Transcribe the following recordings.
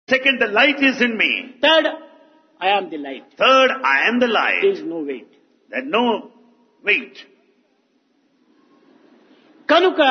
Second, the light is in me. Third I am the light Third, I am the there light. Is no weight There's no weight. కనుక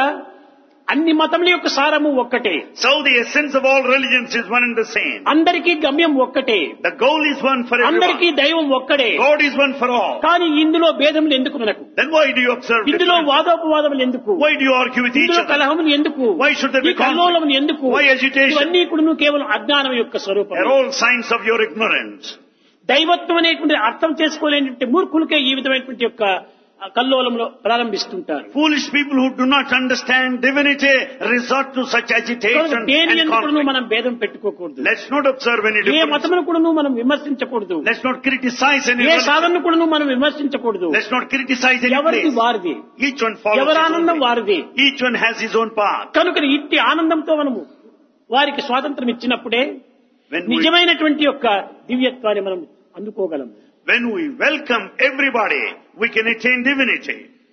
అన్ని మతముల యొక్క సారము ఒక్కటే So the essence of all religions is one and the same. అందరికీ గమ్యం ఒక్కటే The goal is one for అందరికీ everyone. దైవం ఒక్కడే God is one for all. కానీ ఇందులో భేదములు ఎందుకు మనకు Then why do you observe ఇందులో difference? వాదోపవాదములు ఎందుకు Why do you argue with each ఇందులో other? కలహములు ఎందుకు Why should there be ఈ కల్లోలములు ఎందుకు Why agitation? ఇవన్నీ కూడా కేవలం అజ్ఞానం యొక్క They're స్వరూపం all signs of your ignorance. దైవత్వం అనేటువంటి అర్థం చేసుకోలేనటువంటి మూర్ఖులకే ఈ విధమైనటువంటి యొక్క ఆ, కల్లోలంలో ప్రారంభిస్తుంటారు Foolish people who do not understand divinity resort to such కనుక agitation దేని and ఎందుకు conflict. మనం భేదం పెట్టుకోకూడదు Let's not observe any A difference. మతమును కూడా మనం విమర్శించకూడదు Let's not criticize any A religion. సాధనను కూడా మనం విమర్శించకూడదు Let's not criticize any ఎవరిది place. వారిది Each one follows ఎవరి his own ఆనందం way. వారిది Each one has his own path. కనుక ఇట్టి ఆనందంతో మనము వారికి స్వాతంత్రం ఇచ్చినప్పుడే When we, నిజమైనటువంటి యొక్క దివ్యత్వాన్ని మనం అందుకోగలం when we welcome everybody, we can attain divinity.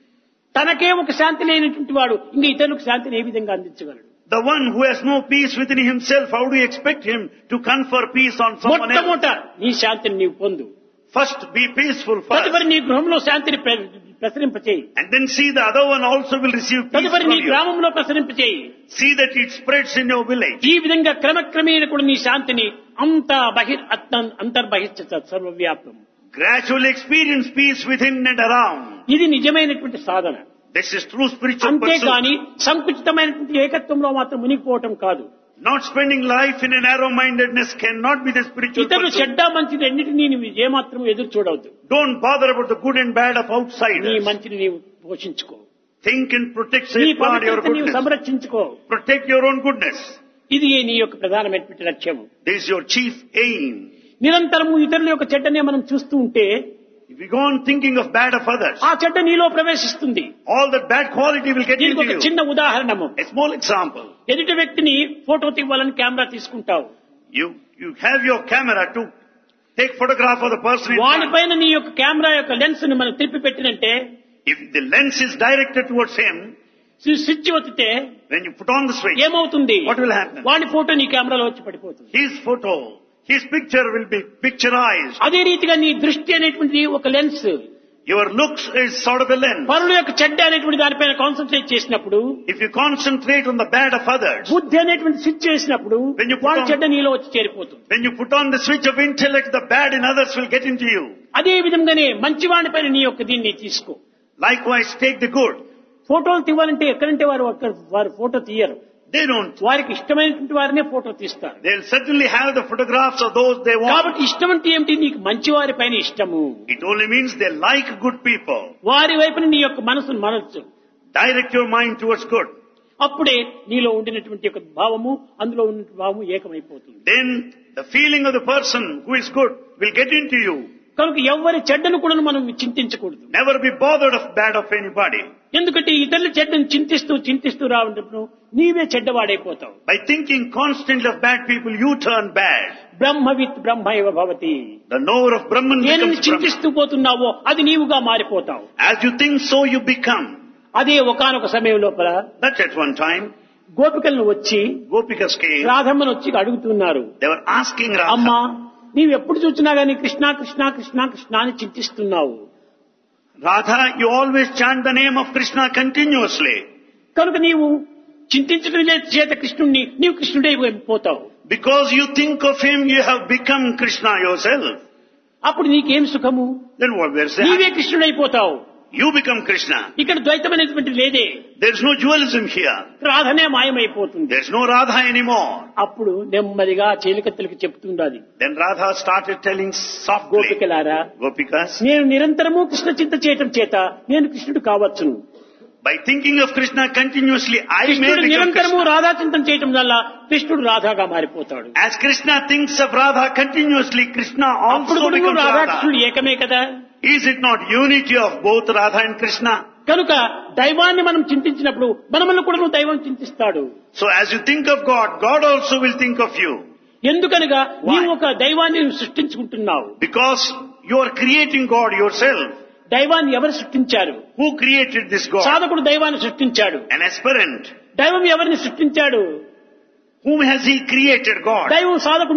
తనకే ఒక శాంతి లేనటువంటి వాడు ఇంకా ఇతరులకు శాంతిని ఏ విధంగా అందించగలడు The one who has no peace within himself, how do you expect him to confer peace on someone else? మొట్టమొదట నీ శాంతిని నీవు పొందు First, be peaceful first. తదుపరి నీ గృహంలో శాంతిని ప్ర- ప్రసరింపచేయి And then see the other one also will receive peace తదుపరి from నీ you. గ్రామంలో ప్రసరింపచేయి See that it spreads in your village. ఈ విధంగా క్రమక్రమేణ కూడా నీ శాంతిని అంత బహిర్ అత్త- అంతర్బహిష్ట సర్వవ్యాప్తం Gradually experience peace within and around. ఇది నిజమైనటువంటి సాధన This is true spiritual అంతేగాని pursuit. సంకుచితమైనటువంటి ఏకత్వంలో మాత్రం మునిగిపోవటం కాదు Not spending life in a narrow-mindedness cannot be the spiritual ఇతరులు pursuit. చెడ్డ మంచిది రెండింటినీ నీవు ఏమాత్రం ఎదురు చూడవద్దు Don't bother about the good and bad of నీ outsiders. మంచిని నీవు పోషించుకో Think and protect, నీ safeguard your పవిత్రత నీవు goodness. సంరక్షించుకో Protect your own goodness. ఇది నీ యొక్క ప్రధానమైనటువంటి లక్ష్యము This is your chief aim. నిరంతరము ఇతరుల యొక్క చెడ్డనే మనం చూస్తూ ఉంటే If you go on thinking of bad of others, ఆ చెడ్డ నీలో ప్రవేశిస్తుంది all that bad quality will get దీనికి into ఒక you. చిన్న ఉదాహరణము A small example. ఎదుటి వ్యక్తిని ఫోటో తీయాలని కెమెరా తీసుకుంటావు You, you have your camera to take photograph of the person in front. వాడిపైన నీ యొక్క కెమెరా యొక్క లెన్స్ ని మనం తిప్పి పెట్టినంటే If the lens is directed towards him, స్వి- స్విచ్ ఒత్తితే when you put on the switch, ఏమవుతుంది what will happen? వాడి ఫోటో నీ కెమెరాలో వచ్చి పడిపోతుంది His photo, his picture will be picturized. అదే రీతిగా నీ దృష్టి అనేటువంటిది ఒక lens Your looks is sort of a lens. పరుల యొక్క చెడ్డ అనేటువంటి దానిపైన కాన్సన్ట్రేట్ చేసినప్పుడు If you concentrate on the bad of others, బుద్ధి అనేటువంటి స్విచ్ చేసినప్పుడు When you put వాడి on- చెడ్డ నీలో వచ్చి చేరిపోతుంది when you put on the switch of intellect, the bad in others will get into you. అదే విధంగానే మంచి వాడిపైన నీ యొక్క దీన్ని తీసుకో Likewise, take the good. ఫోటోలు తీయాలంటే ఎక్కడంటే వారు అక్కడ వారు ఫోటో తీయరు They don't. వారికి ఇష్టమైనటువంటి వారినే ఫోటో తీస్తారు They'll certainly have the photographs of those they want. కాబట్టి ఇష్టం అంటే ఏమిటి నీకు మంచి వారి పైన ఇష్టము It only means they like good people. వారి వైపున నీ యొక్క మనసును మనసు Direct your mind towards good. అప్పుడే నీలో ఉండినటువంటి యొక్క భావము అందులో ఉన్న భావము ఏకమైపోతుంది Then the feeling of the person who is good will get into you. కనుక ఎవరి చెడ్డను కూడా మనం చింతించకూడదు Never be bothered of bad of anybody. ఎందుకంటే ఇతరుల చెడ్డను చింతిస్తూ చింతిస్తూ రావడం నీవే చెడ్డవాడైపోతావు By thinking constantly of bad people, you turn bad. బ్రహ్మవిత్ బ్రహ్మ ఇవ భవతి The knower of Brahman నేను becomes Brahman. చింతిస్తూ పోతున్నావో అది నీవుగా మారిపోతావు As you think so, you become. అదే ఒకానొక సమయం లోపల That at one time, గోపికలను వచ్చి Gopikas came. రాధమ్మను వచ్చి అడుగుతున్నారు They were asking అమ్మా Radha, నీవు ఎప్పుడు చూసినా గానీ కృష్ణ కృష్ణ కృష్ణ కృష్ణ అని చింతిస్తున్నావు Radha, you always chant the name of Krishna continuously. కనుక నీవు చింతించడం చేత కృష్ణుణ్ణి నీవు కృష్ణుడే పోతావు Because you think of him, you have become Krishna yourself. అప్పుడు నీకేం సుఖము Then what we're నీవే saying? కృష్ణుడైపోతావు You become Krishna. ఇక్కడ ద్వైతమైనటువంటి లేదే There's no dualism here. రాధనే మాయమైపోతుంది There's no Radha anymore. అప్పుడు నెమ్మదిగా చీలికత్తలకి చెప్తుండాలి Then Radha started telling softly, గోపికలారా Gopikas, నేను నిరంతరము కృష్ణ చింత చేయటం చేత నేను కృష్ణుడు కావచ్చును by thinking of Krishna continuously, I may కృష్ణుడు become నిరంతరము Krishna. రాధా చింతన చేయటం వల్ల కృష్ణుడు రాధాగా మారిపోతాడు As Krishna thinks of Radha continuously, Krishna అప్పుడు also కూడా becomes రాధా Radha. కృష్ణుడు ఏకమే కదా Is it not unity of both Radha and Krishna? కనుక దైవాన్ని మనం చింతించినప్పుడు మనమల్ని కూడా నువ్వు దైవం చింతిస్తాడు So as you think of God, God also will think of you. ఎందుకనగా Why? నీవు ఒక దైవాన్ని సృష్టించుకుంటున్నావు Because you are creating God yourself. దైవాన్ని ఎవరు సృష్టించారు Who created this God? సాధకుడు దైవాన్ని సృష్టించాడు An aspirant. దైవం ఎవరిని సృష్టించాడు Whom has he created God? దైవం సాధకుడు